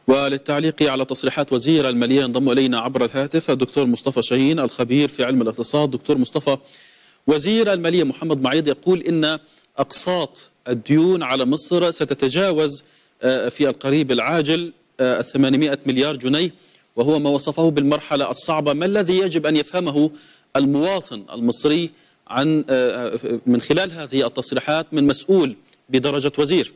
وللتعليق على تصريحات وزير المالية ينضم إلينا عبر الهاتف الدكتور مصطفى شاهين الخبير في علم الاقتصاد دكتور مصطفى وزير المالية محمد معيط يقول إن أقساط الديون على مصر ستتجاوز في القريب العاجل 800 مليار جنيه وهو ما وصفه بالمرحلة الصعبة ما الذي يجب أن يفهمه المواطن المصري عن من خلال هذه التصريحات من مسؤول بدرجة وزير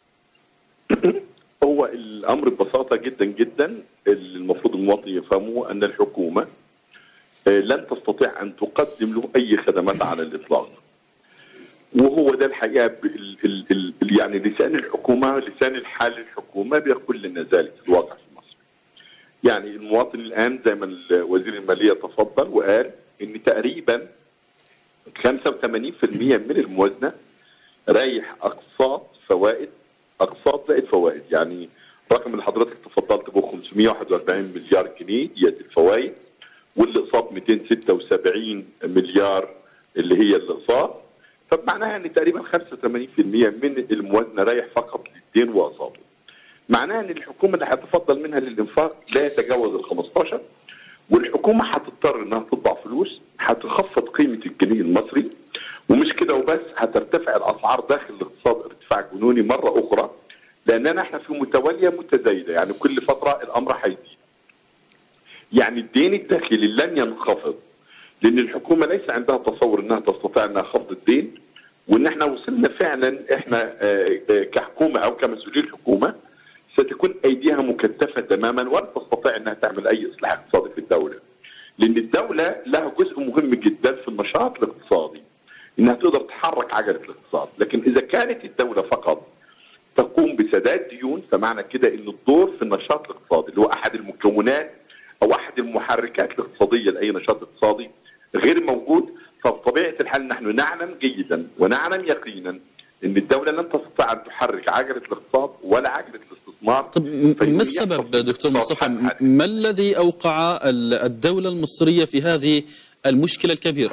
هو الامر ببساطه جدا جدا المفروض المواطن يفهمه ان الحكومه لن تستطيع ان تقدم له اي خدمات على الاطلاق. وهو ده الحقيقه ال ال ال يعني لسان الحكومه لسان الحال الحكومه بيقول لنا ذلك في الواقع في مصر. يعني المواطن الان زي ما وزير الماليه تفضل وقال ان تقريبا 85% من الموازنه رايح اقساط فوائد اقساط زائد فوائد يعني الرقم اللي حضرتك تفضلت به 541 مليار جنيه دي الفوائد والاقساط 276 مليار اللي هي الاقساط فمعناها ان تقريبا 85% من الموازنه رايح فقط للدين واقساطه. معناها ان الحكومه اللي هتفضل منها للانفاق لا يتجاوز ال 15 والحكومه هتضطر انها تطبع فلوس هتخفض قيمه الجنيه المصري ومش كده وبس هترتفع الاسعار داخل الاقتصاد ارتفاع جنوني مره اخرى لاننا احنا في متواليه متزايده يعني كل فتره الامر هيزيد. يعني الدين الداخلي لن ينخفض لان الحكومه ليس عندها تصور انها تستطيع انها خفض الدين وان احنا وصلنا فعلا احنا كحكومه او كمسؤولين حكومه ستكون ايديها مكتفه تماما ولن تستطيع انها تعمل اي اصلاح اقتصادي في الدوله. لان الدوله لها جزء مهم جدا في النشاط الاقتصادي. انها تقدر تحرك عجله الاقتصاد، لكن اذا كانت الدوله فقط تقوم بسداد ديون فمعنى كده ان الدور في النشاط الاقتصادي اللي هو احد المكونات او احد المحركات الاقتصاديه لاي نشاط اقتصادي غير موجود فبطبيعه الحال نحن نعلم جيدا ونعلم يقينا ان الدوله لن تستطيع ان تحرك عجله الاقتصاد ولا عجله الاستثمار طب ما السبب دكتور مصطفى ما الذي اوقع الدوله المصريه في هذه المشكله الكبيره؟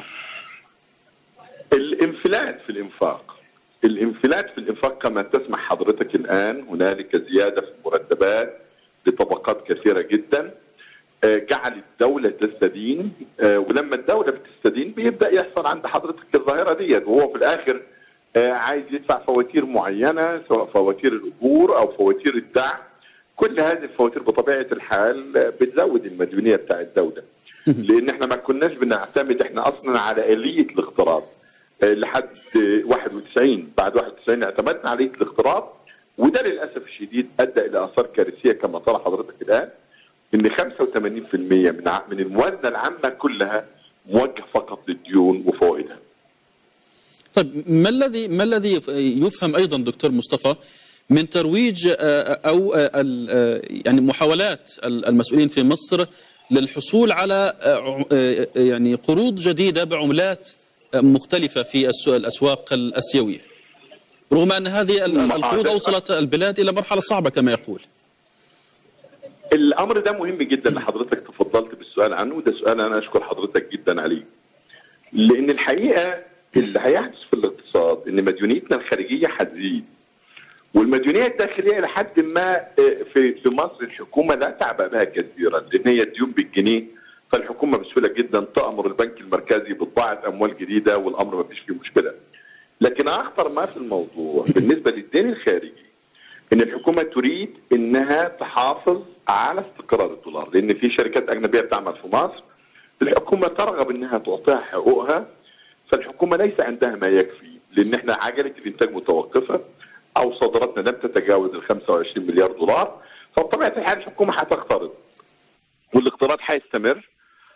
الانفلات في الانفاق الانفلات في الانفاق كما تسمع حضرتك الان هنالك زياده في المرتبات لطبقات كثيره جدا جعل الدوله تستدين ولما الدوله بتستدين بيبدا يحصل عند حضرتك الظاهره ديت وهو في الاخر عايز يدفع فواتير معينه سواء فواتير الاجور او فواتير الدعم كل هذه الفواتير بطبيعه الحال بتزود المديونيه بتاع الدوله لان احنا ما كناش بنعتمد احنا اصلا على اليه الاقتراض لحد 91 بعد 91 اعتمدنا عليه الاقتراض وده للاسف الشديد ادى الى اثار كارثيه كما ترى حضرتك الان ان 85% من من الموازنه العامه كلها موجه فقط للديون وفوائدها. طيب ما الذي ما الذي يفهم ايضا دكتور مصطفى من ترويج او يعني محاولات المسؤولين في مصر للحصول على يعني قروض جديده بعملات مختلفة في الأسواق الأسيوية رغم أن هذه القروض أوصلت البلاد إلى مرحلة صعبة كما يقول الأمر ده مهم جدا لحضرتك تفضلت بالسؤال عنه وده سؤال أنا أشكر حضرتك جدا عليه لأن الحقيقة اللي هيحدث في الاقتصاد إن مديونيتنا الخارجية هتزيد والمديونية الداخلية لحد ما في في مصر الحكومة لا تعبأ بها كثيرا لأن هي الديون بالجنيه فالحكومه بسهوله جدا تامر البنك المركزي بطباعه اموال جديده والامر ما فيش فيه مشكله. لكن اخطر ما في الموضوع بالنسبه للدين الخارجي ان الحكومه تريد انها تحافظ على استقرار الدولار لان في شركات اجنبيه بتعمل في مصر الحكومه ترغب انها تعطيها حقوقها فالحكومه ليس عندها ما يكفي لان احنا عجله الانتاج متوقفه او صادراتنا لم تتجاوز ال 25 مليار دولار فبطبيعه الحال الحكومه هتقترض والاقتراض هيستمر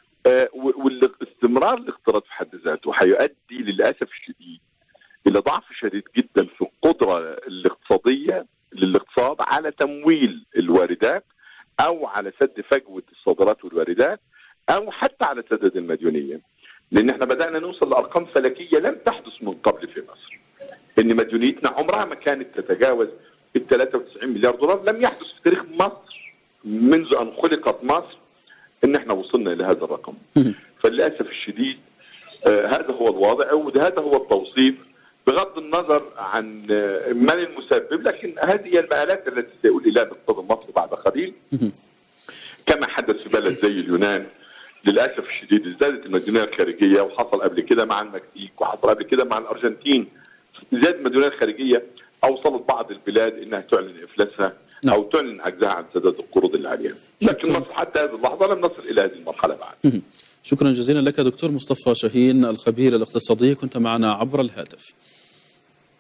والاستمرار الاقتراض في حد ذاته هيؤدي للاسف الشديد الى ضعف شديد جدا في القدره الاقتصاديه للاقتصاد على تمويل الواردات او على سد فجوه الصادرات والواردات او حتى على سدد المديونيه. لان احنا بدانا نوصل لارقام فلكيه لم تحدث من قبل في مصر. ان مديونيتنا عمرها ما كانت تتجاوز ال 93 مليار دولار لم يحدث في تاريخ مصر منذ ان خلقت مصر ان احنا وصلنا الى هذا الرقم. فللاسف الشديد آه هذا هو الوضع وهذا هو التوصيف بغض النظر عن من المسبب لكن هذه هي المآلات التي سيؤول اليها الاقتصاد المصري بعد قليل كما حدث في بلد زي اليونان للاسف الشديد ازدادت المديونيه الخارجيه وحصل قبل كده مع المكسيك وحصل قبل كده مع الارجنتين زادت المديونيه الخارجيه اوصلت بعض البلاد انها تعلن افلاسها نعم. او تعلن عجزها عن سداد القروض اللي عليها لكن شكراً. مصر حتى هذه اللحظه لم نصل الى هذه المرحله بعد شكرا جزيلا لك دكتور مصطفى شاهين الخبير الاقتصادي كنت معنا عبر الهاتف